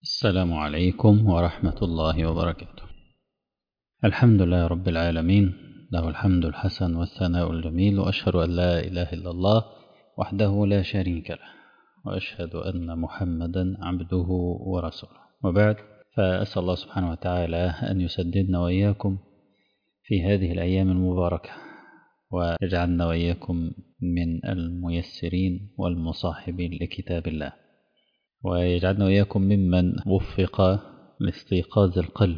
السلام عليكم ورحمة الله وبركاته الحمد لله رب العالمين له الحمد الحسن والثناء الجميل وأشهد أن لا إله إلا الله وحده لا شريك له وأشهد أن محمدا عبده ورسوله وبعد فأسأل الله سبحانه وتعالى أن يسددنا وإياكم في هذه الأيام المباركة ويجعلنا وإياكم من الميسرين والمصاحبين لكتاب الله ويجعلنا وإياكم ممن وفق لاستيقاظ القلب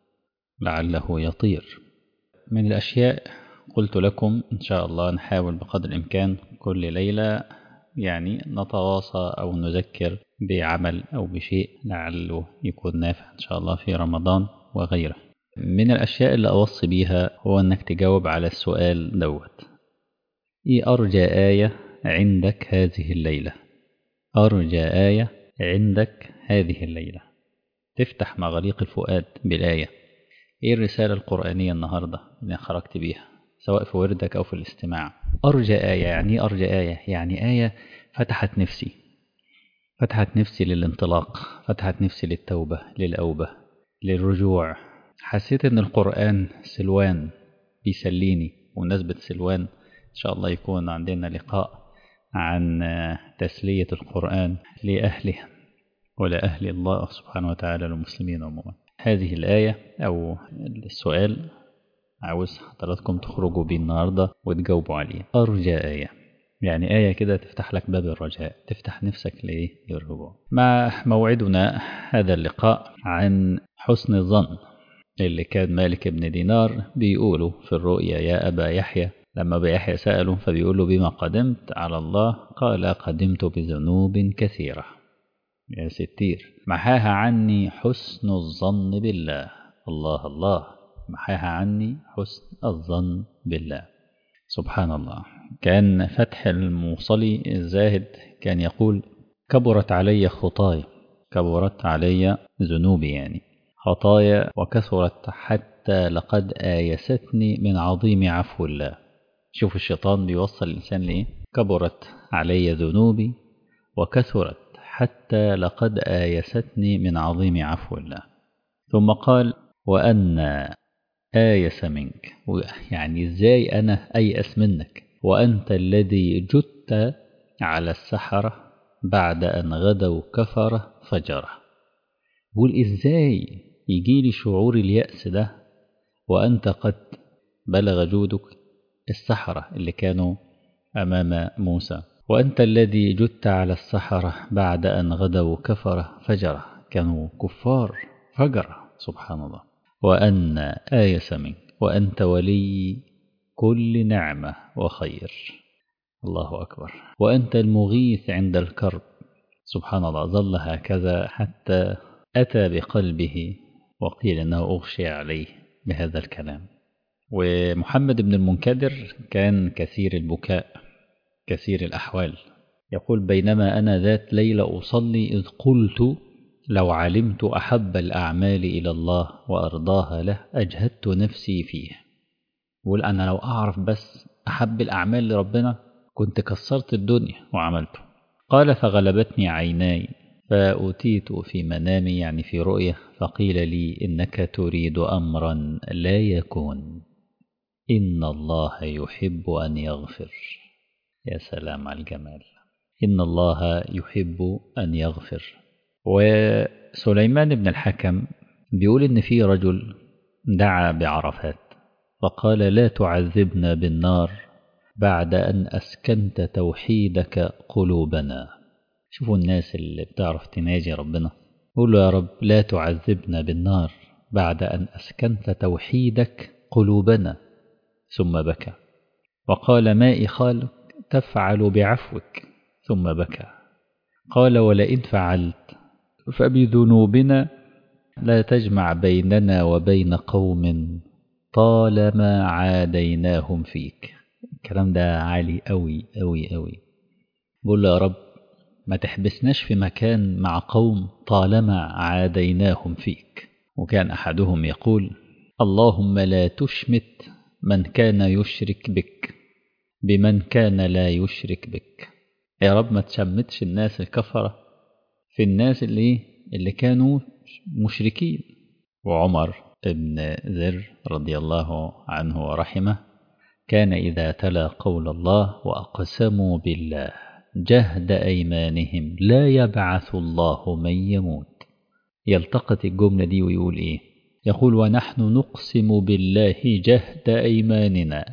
لعله يطير من الأشياء قلت لكم إن شاء الله نحاول بقدر الإمكان كل ليلة يعني نتواصى أو نذكر بعمل أو بشيء لعله يكون نافع إن شاء الله في رمضان وغيره من الأشياء اللي أوصي بيها هو أنك تجاوب على السؤال دوت إيه أرجى آية عندك هذه الليلة أرجى آية عندك هذه الليلة تفتح مغاليق الفؤاد بالآية إيه الرسالة القرآنية النهاردة اللي خرجت بيها سواء في وردك أو في الاستماع أرجى آية يعني أرجى آية يعني آية فتحت نفسي فتحت نفسي للانطلاق فتحت نفسي للتوبة للأوبة للرجوع حسيت ان القرآن سلوان بيسليني ومناسبة سلوان ان شاء الله يكون عندنا لقاء عن تسلية القرآن لأهله ولأهل الله سبحانه وتعالى للمسلمين عموما هذه الآية أو السؤال عاوز حضراتكم تخرجوا بيه النهاردة وتجاوبوا عليه أرجى آية يعني آية كده تفتح لك باب الرجاء تفتح نفسك لإيه للرجوع مع موعدنا هذا اللقاء عن حسن الظن اللي كان مالك بن دينار بيقوله في الرؤيا يا أبا يحيى لما أبا يحيى سأله فبيقول له بما قدمت على الله قال قدمت بذنوب كثيرة يا ستير محاها عني حسن الظن بالله الله الله محاها عني حسن الظن بالله سبحان الله كان فتح الموصلي الزاهد كان يقول كبرت علي خطاي كبرت علي ذنوبي يعني خطايا وكثرت حتى لقد آيستني من عظيم عفو الله شوف الشيطان بيوصل الإنسان لإيه كبرت علي ذنوبي وكثرت حتى لقد آيستني من عظيم عفو الله ثم قال وأن آيس منك يعني إزاي أنا أيأس منك وأنت الذي جدت على السحرة بعد أن غدوا كفرة فجرة بقول إزاي يجي لي شعور اليأس ده وأنت قد بلغ جودك السحرة اللي كانوا أمام موسى وأنت الذي جدت على السحرة بعد أن غدوا كفرة فجرة كانوا كفار فجرة سبحان الله وأن آيس منك وأنت ولي كل نعمة وخير الله أكبر وأنت المغيث عند الكرب سبحان الله ظل هكذا حتى أتى بقلبه وقيل أنه أغشي عليه بهذا الكلام ومحمد بن المنكدر كان كثير البكاء كثير الأحوال يقول بينما أنا ذات ليلة أصلي إذ قلت لو علمت أحب الأعمال إلى الله وأرضاها له أجهدت نفسي فيه يقول أنا لو أعرف بس أحب الأعمال لربنا كنت كسرت الدنيا وعملته قال فغلبتني عيناي فأتيت في منامي يعني في رؤية فقيل لي إنك تريد أمرا لا يكون إن الله يحب أن يغفر يا سلام على الجمال إن الله يحب أن يغفر وسليمان بن الحكم بيقول إن في رجل دعا بعرفات فقال لا تعذبنا بالنار بعد أن أسكنت توحيدك قلوبنا شوفوا الناس اللي بتعرف تناجي ربنا قول له يا رب لا تعذبنا بالنار بعد أن أسكنت توحيدك قلوبنا ثم بكى وقال ما إخالك تفعل بعفوك ثم بكى قال ولئن فعلت فبذنوبنا لا تجمع بيننا وبين قوم طالما عاديناهم فيك الكلام ده عالي أوي أوي أوي بقول له يا رب ما تحبسناش في مكان مع قوم طالما عاديناهم فيك وكان أحدهم يقول اللهم لا تشمت من كان يشرك بك بمن كان لا يشرك بك يا رب ما تشمتش الناس الكفرة في الناس اللي اللي كانوا مشركين وعمر بن ذر رضي الله عنه ورحمه كان إذا تلا قول الله وأقسموا بالله جهد أيمانهم لا يبعث الله من يموت يلتقط الجملة دي ويقول إيه يقول ونحن نقسم بالله جهد أيماننا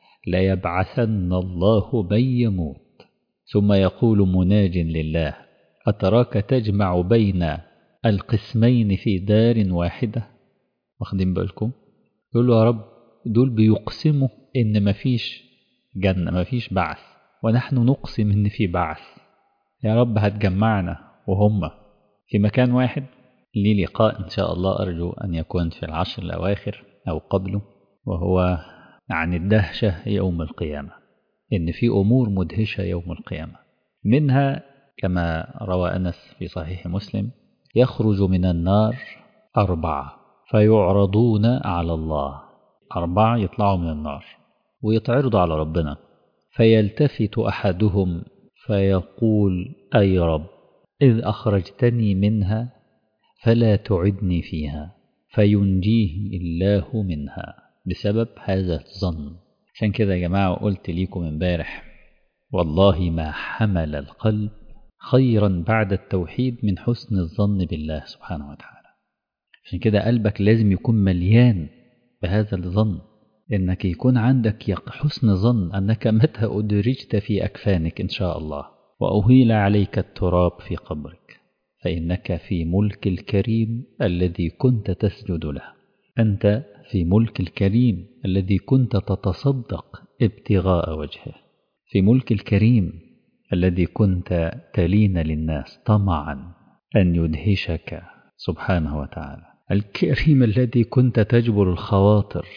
ليبعثن الله من يموت ثم يقول مناج لله أتراك تجمع بين القسمين في دار واحدة واخدين بالكم يقول له يا رب دول بيقسموا إن مفيش جنة مفيش بعث ونحن نقسم إن في بعث يا رب هتجمعنا وهم في مكان واحد لي لقاء إن شاء الله أرجو أن يكون في العشر الأواخر أو قبله وهو عن الدهشة يوم القيامة إن في أمور مدهشة يوم القيامة منها كما روى أنس في صحيح مسلم يخرج من النار أربعة فيعرضون على الله أربعة يطلعوا من النار ويتعرضوا على ربنا فيلتفت أحدهم فيقول أي رب إذ أخرجتني منها فلا تعدني فيها فينجيه الله منها بسبب هذا الظن عشان كده يا جماعة قلت ليكم امبارح والله ما حمل القلب خيرا بعد التوحيد من حسن الظن بالله سبحانه وتعالى عشان كده قلبك لازم يكون مليان بهذا الظن انك يكون عندك حسن ظن انك متى ادرجت في اكفانك ان شاء الله واهيل عليك التراب في قبرك فانك في ملك الكريم الذي كنت تسجد له انت في ملك الكريم الذي كنت تتصدق ابتغاء وجهه في ملك الكريم الذي كنت تلين للناس طمعا ان يدهشك سبحانه وتعالى الكريم الذي كنت تجبر الخواطر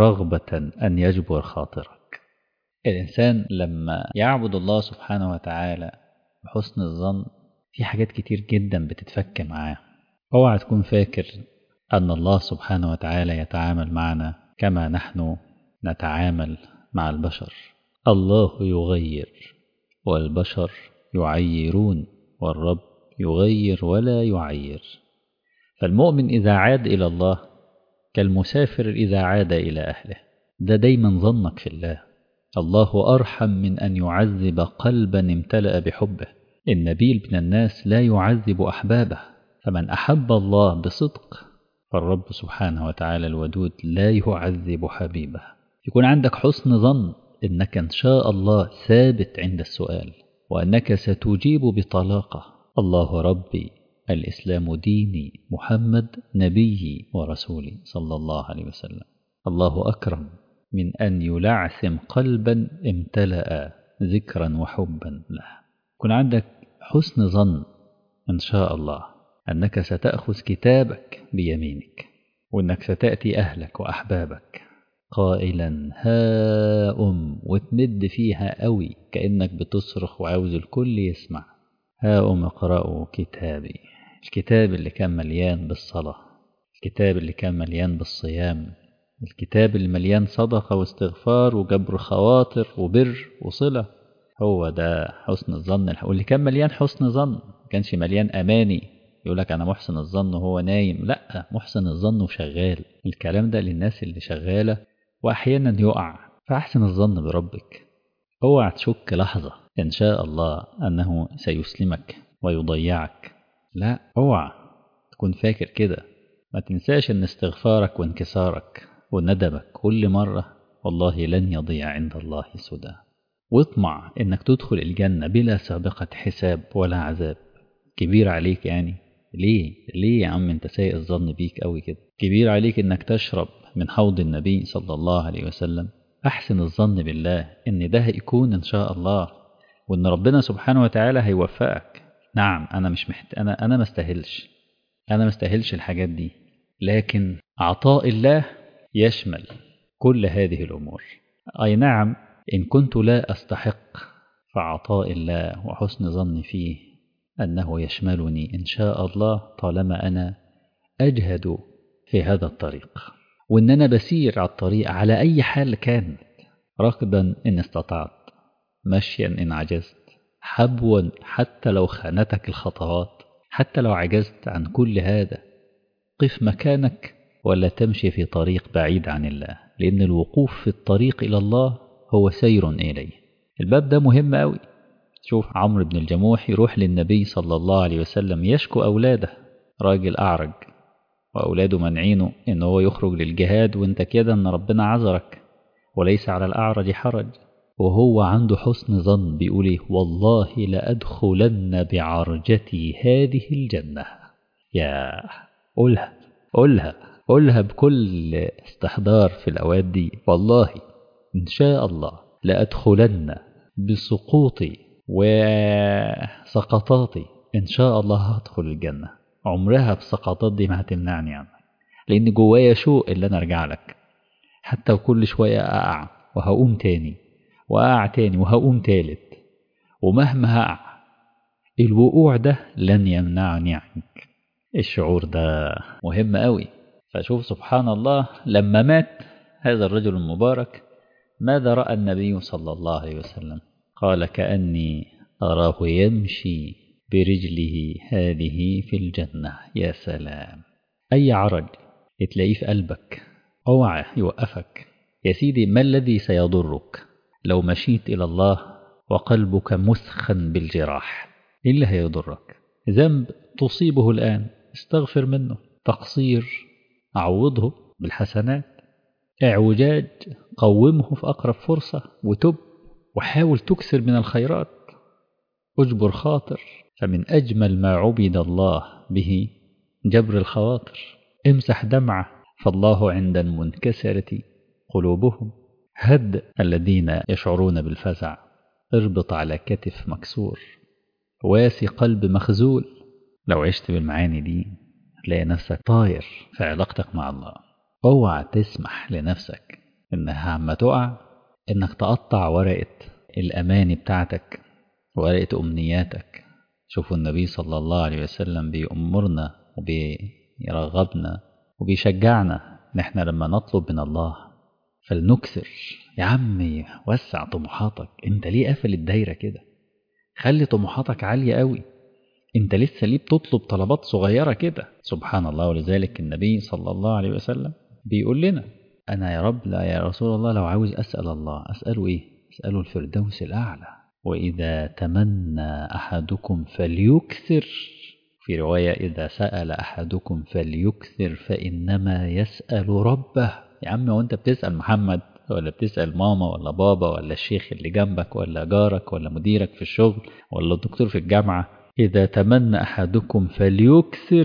رغبة أن يجبر خاطرك الإنسان لما يعبد الله سبحانه وتعالى بحسن الظن في حاجات كتير جدا بتتفك معاه اوعى تكون فاكر أن الله سبحانه وتعالى يتعامل معنا كما نحن نتعامل مع البشر الله يغير والبشر يعيرون والرب يغير ولا يعير فالمؤمن إذا عاد إلى الله كالمسافر إذا عاد إلى أهله ده دايما ظنك في الله الله أرحم من أن يعذب قلبا امتلأ بحبه النبيل من الناس لا يعذب أحبابه فمن أحب الله بصدق فالرب سبحانه وتعالى الودود لا يعذب حبيبه يكون عندك حسن ظن إنك إن شاء الله ثابت عند السؤال وأنك ستجيب بطلاقة الله ربي الإسلام ديني محمد نبيي ورسولي صلى الله عليه وسلم الله أكرم من أن يلعثم قلبا امتلأ ذكرا وحبا له كن عندك حسن ظن إن شاء الله أنك ستأخذ كتابك بيمينك وأنك ستأتي أهلك وأحبابك قائلا ها أم وتمد فيها قوي كأنك بتصرخ وعاوز الكل يسمع ها أم اقرأوا كتابي الكتاب اللي كان مليان بالصلاة الكتاب اللي كان مليان بالصيام الكتاب اللي مليان صدقة واستغفار وجبر خواطر وبر وصلة هو ده حسن الظن واللي كان مليان حسن ظن ما كانش مليان أماني يقول لك أنا محسن الظن وهو نايم لا محسن الظن وشغال الكلام ده للناس اللي شغالة وأحيانا يقع فأحسن الظن بربك اوعى تشك لحظة إن شاء الله أنه سيسلمك ويضيعك لا اوعى تكون فاكر كده ما تنساش ان استغفارك وانكسارك وندمك كل مرة والله لن يضيع عند الله سدى واطمع انك تدخل الجنة بلا سابقة حساب ولا عذاب كبير عليك يعني ليه ليه يا عم انت سيء الظن بيك قوي كده كبير عليك انك تشرب من حوض النبي صلى الله عليه وسلم احسن الظن بالله ان ده هيكون ان شاء الله وان ربنا سبحانه وتعالى هيوفقك نعم انا مش محت... انا انا ما استاهلش انا ما استاهلش الحاجات دي لكن عطاء الله يشمل كل هذه الامور اي نعم ان كنت لا استحق فعطاء الله وحسن ظني فيه انه يشملني ان شاء الله طالما انا اجهد في هذا الطريق وان انا بسير على الطريق على اي حال كانت ركضا ان استطعت مشيا ان عجزت حبوا حتى لو خانتك الخطوات حتى لو عجزت عن كل هذا قف مكانك ولا تمشي في طريق بعيد عن الله لأن الوقوف في الطريق إلى الله هو سير إليه الباب ده مهم أوي شوف عمرو بن الجموح يروح للنبي صلى الله عليه وسلم يشكو أولاده راجل أعرج وأولاده منعينه إن هو يخرج للجهاد وإنت كده إن ربنا عذرك وليس على الأعرج حرج وهو عنده حسن ظن بيقول إيه والله لأدخلن بعرجتي هذه الجنة يا قولها قولها قولها بكل استحضار في الأوقات دي والله إن شاء الله لأدخلن بسقوطي وسقطاتي إن شاء الله هدخل الجنة عمرها بسقطات دي ما هتمنعني عنك لأن جوايا شوق اللي أنا أرجع لك حتى وكل شوية أقع وهقوم تاني وأقع تاني وهقوم تالت ومهما هقع الوقوع ده لن يمنعني عنك الشعور ده مهم قوي فشوف سبحان الله لما مات هذا الرجل المبارك ماذا رأى النبي صلى الله عليه وسلم قال كأني أراه يمشي برجله هذه في الجنة يا سلام أي عرج تلاقيه في قلبك اوعى يوقفك يا سيدي ما الذي سيضرك لو مشيت إلى الله وقلبك مسخن بالجراح إيه اللي هيضرك ذنب تصيبه الآن استغفر منه تقصير أعوضه بالحسنات اعوجاج قومه في أقرب فرصة وتب وحاول تكثر من الخيرات اجبر خاطر فمن أجمل ما عبد الله به جبر الخواطر امسح دمعة فالله عند المنكسرة قلوبهم هد الذين يشعرون بالفزع اربط على كتف مكسور واسي قلب مخزول لو عشت بالمعاني دي هتلاقي نفسك طاير في علاقتك مع الله اوعى تسمح لنفسك انها عما تقع انك تقطع ورقة الاماني بتاعتك ورقة امنياتك شوفوا النبي صلى الله عليه وسلم بيأمرنا وبيرغبنا وبيشجعنا نحن لما نطلب من الله فلنكثر يا عمي وسع طموحاتك انت ليه قافل الدايرة كده خلي طموحاتك عالية قوي انت لسه ليه بتطلب طلبات صغيرة كده سبحان الله ولذلك النبي صلى الله عليه وسلم بيقول لنا أنا يا رب لا يا رسول الله لو عاوز أسأل الله أسأله إيه أسأله الفردوس الأعلى وإذا تمنى أحدكم فليكثر في رواية إذا سأل أحدكم فليكثر فإنما يسأل ربه يا عم وأنت بتسأل محمد ولا بتسأل ماما ولا بابا ولا الشيخ اللي جنبك ولا جارك ولا مديرك في الشغل ولا الدكتور في الجامعة إذا تمنى أحدكم فليكثر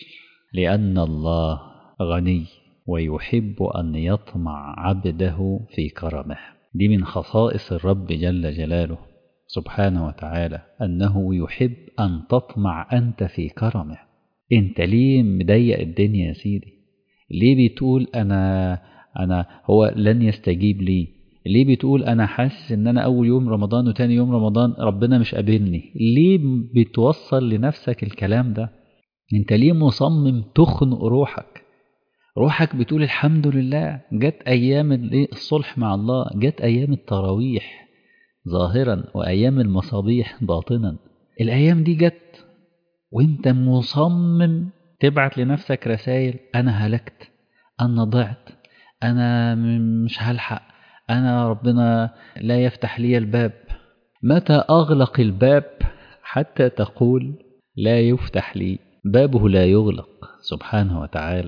لأن الله غني ويحب أن يطمع عبده في كرمه دي من خصائص الرب جل جلاله سبحانه وتعالى أنه يحب أن تطمع أنت في كرمه أنت ليه مضيق الدنيا يا سيدي ليه بتقول أنا أنا هو لن يستجيب لي ليه بتقول أنا حاسس إن أنا أول يوم رمضان وتاني يوم رمضان ربنا مش قابلني ليه بتوصل لنفسك الكلام ده أنت ليه مصمم تخنق روحك روحك بتقول الحمد لله جت أيام الصلح مع الله جت أيام التراويح ظاهرا وأيام المصابيح باطنا الأيام دي جت وانت مصمم تبعت لنفسك رسائل أنا هلكت أنا ضعت أنا مش هلحق أنا ربنا لا يفتح لي الباب متى أغلق الباب حتى تقول لا يفتح لي بابه لا يغلق سبحانه وتعالى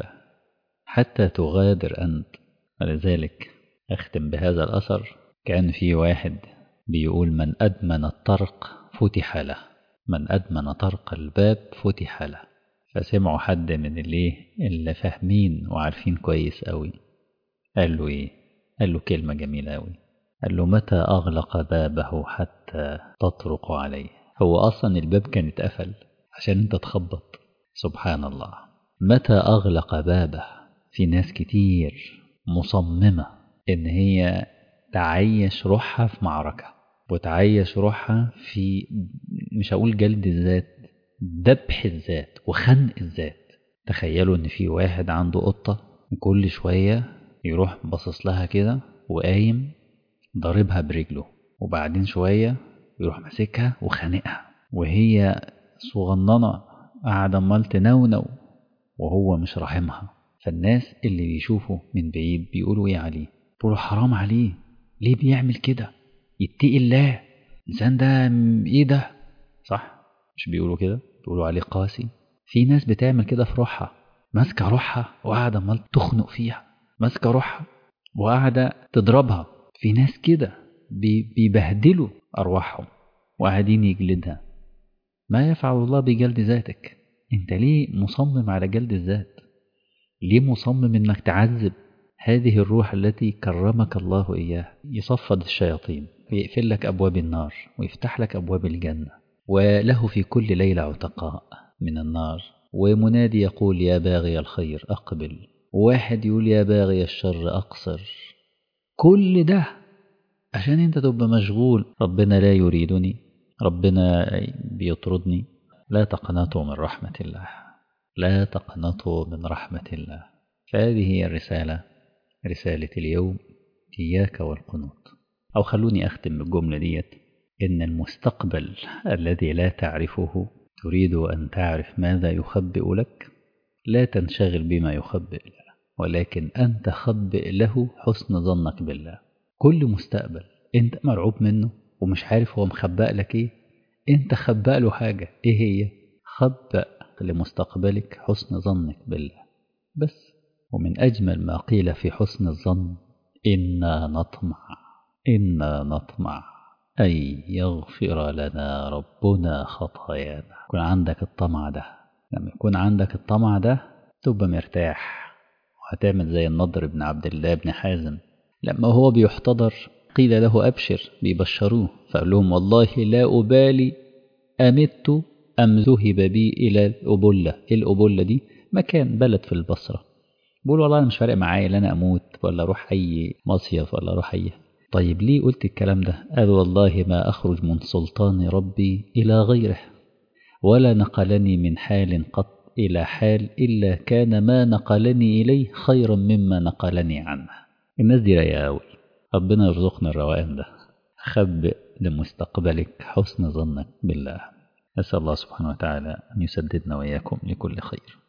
حتى تغادر أنت ولذلك أختم بهذا الأثر كان في واحد بيقول من أدمن الطرق فتح له من أدمن طرق الباب فتح له فسمعوا حد من اللي اللي فاهمين وعارفين كويس قوي قال له إيه قال له كلمة جميلة قوي قال له متى أغلق بابه حتى تطرق عليه هو أصلا الباب كان اتقفل عشان انت تخبط سبحان الله متى أغلق بابه في ناس كتير مصممة إن هي تعيش روحها في معركة وتعيش روحها في مش هقول جلد الذات ذبح الذات وخنق الذات تخيلوا إن في واحد عنده قطة كل شوية يروح باصص لها كده وقايم ضاربها برجله وبعدين شوية يروح ماسكها وخانقها وهي صغننة قاعد امال تنونو وهو مش راحمها فالناس اللي بيشوفوا من بعيد بيقولوا ايه عليه بيقولوا حرام عليه ليه بيعمل كده يتقي الله الانسان ده ايه ده صح مش بيقولوا كده بيقولوا عليه قاسي في ناس بتعمل كده في روحها ماسكه روحها وقاعده امال تخنق فيها ماسكه روحها وقاعده تضربها في ناس كده بيبهدلوا ارواحهم وقاعدين يجلدها ما يفعل الله بجلد ذاتك انت ليه مصمم على جلد الذات ليه مصمم انك تعذب هذه الروح التي كرمك الله اياها يصفد الشياطين ويقفل لك ابواب النار ويفتح لك ابواب الجنه وله في كل ليله عتقاء من النار ومنادي يقول يا باغي الخير اقبل واحد يقول يا باغي الشر اقصر كل ده عشان انت تبقى مشغول ربنا لا يريدني ربنا بيطردني لا تقنطوا من رحمة الله لا تقنطوا من رحمة الله فهذه هي الرسالة رسالة اليوم إياك والقنوط أو خلوني أختم بالجملة ديت إن المستقبل الذي لا تعرفه تريد أن تعرف ماذا يخبئ لك لا تنشغل بما يخبئ له ولكن أنت خبئ له حسن ظنك بالله كل مستقبل أنت مرعوب منه ومش عارف هو مخبأ لك إيه أنت خبأ له حاجة إيه هي خبأ لمستقبلك حسن ظنك بالله بس ومن أجمل ما قيل في حسن الظن إنا نطمع إنا نطمع أي يغفر لنا ربنا خطايانا يكون عندك الطمع ده لما يكون عندك الطمع ده تبقى مرتاح وهتعمل زي النضر بن عبد الله بن حازم لما هو بيحتضر قيل له أبشر بيبشروه فقال لهم والله لا أبالي أمت أم ذهب بي إلى الأبلة الأبلة دي مكان بلد في البصرة بقول والله أنا مش فارق معايا لا أنا أموت ولا أروح أي مصيف ولا أروح أي طيب ليه قلت الكلام ده قال والله ما أخرج من سلطان ربي إلى غيره ولا نقلني من حال قط إلى حال إلا كان ما نقلني إليه خيرا مما نقلني عنه الناس دي رايقة أوي ربنا يرزقنا الروقان ده خبئ لمستقبلك حسن ظنك بالله أسأل الله سبحانه وتعالى أن يسددنا وإياكم لكل خير